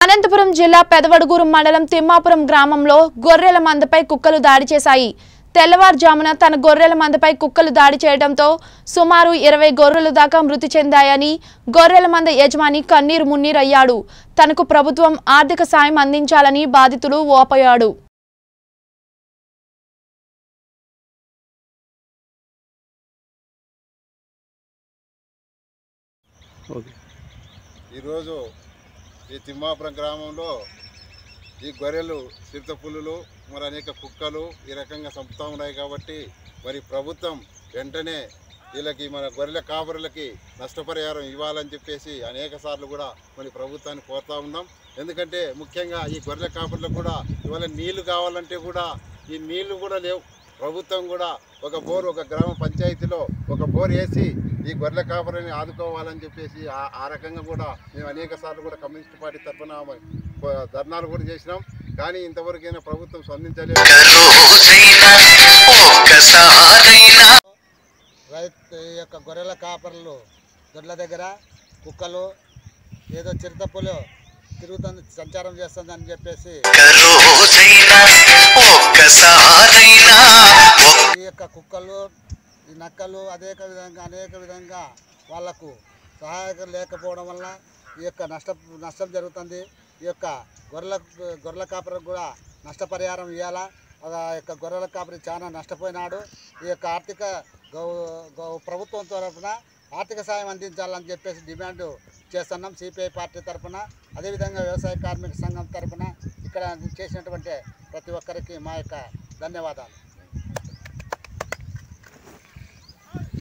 అనంతపురం జిల్లా పెదవడుగూరు మండలం తిమ్మాపురం గ్రామంలో గొర్రెల మందపై కుక్కలు దాడి చేశాయి తెల్లవారుజామున తన గొర్రెల మందపై కుక్కలు దాడి చేయడంతో సుమారు ఇరవై గొర్రెలు దాకా మృతి చెందాయని గొర్రెల మంద యజమాని కన్నీరు మున్నీరయ్యాడు తనకు ప్రభుత్వం ఆర్థిక సాయం అందించాలని బాధితుడు ఓపయాడు ఓకే ఈరోజు ఈ తిమ్మాపురం గ్రామంలో ఈ గొర్రెలు చిరుతపులులు మరి అనేక కుక్కలు ఈ రకంగా చంపుతూ ఉన్నాయి కాబట్టి మరి ప్రభుత్వం వెంటనే వీళ్ళకి మన గొర్రెల కాపరులకి నష్టపరిహారం ఇవ్వాలని చెప్పేసి అనేక సార్లు కూడా మరి ప్రభుత్వాన్ని కోరుతా ఉన్నాం ఎందుకంటే ముఖ్యంగా ఈ గొర్రెల కాపరులకు కూడా ఇవాళ నీళ్లు కావాలంటే కూడా ఈ నీళ్లు కూడా లేవు ప్రభుత్వం కూడా ఒక బోర్ ఒక గ్రామ పంచాయతీలో ఒక బోర్ వేసి ఈ గొర్రెల కాపరిని ఆదుకోవాలని చెప్పేసి ఆ- ఆ రకంగా కూడా మేము అనేక సార్లు కూడా కమ్యూనిస్ట్ పార్టీ తరఫున మ- ధర్నాలు కూడా చేసినాం కానీ ఇంతవరకైనా ప్రభుత్వం స్పందించలేదు రైతు ఈ యొక్క గొర్రెల కాపర్లు దొడ్ల దగ్గర కుక్కలు ఏదో చిరుతపులు తిరుగుతుంది సంచారం చేస్తుందని చెప్పేసి ఈ యొక్క కుక్కలు ఈ నక్కలు అనేక విధంగా అనేక విధంగా వాళ్లకు సహాయకం లేకపోవడం వల్ల ఈ యొక్క నష్ట నష్టం జరుగుతుంది ఈ యొక్క గొర్రెల గొర్రెల కాపరికి కూడా నష్టపరిహారం ఇవ్వాలా ఆ యొక్క గొర్రెల కాపరి చాలా నష్టపోయినాడు ఈ యొక్క ఆర్థిక గౌ గౌ- ప్రభుత్వం తరఫున ఆర్థిక సాయం అందించాలని చెప్పేసి డిమాండ్ చేస్తున్నాం సిపిఐ పార్టీ తరఫున అదేవిధంగా వ్యవసాయ కార్మిక సంఘం తరఫున ఇక్కడ చేసినటువంటి ప్రతి ఒక్కరికి మా యొక్క ధన్యవాదాలు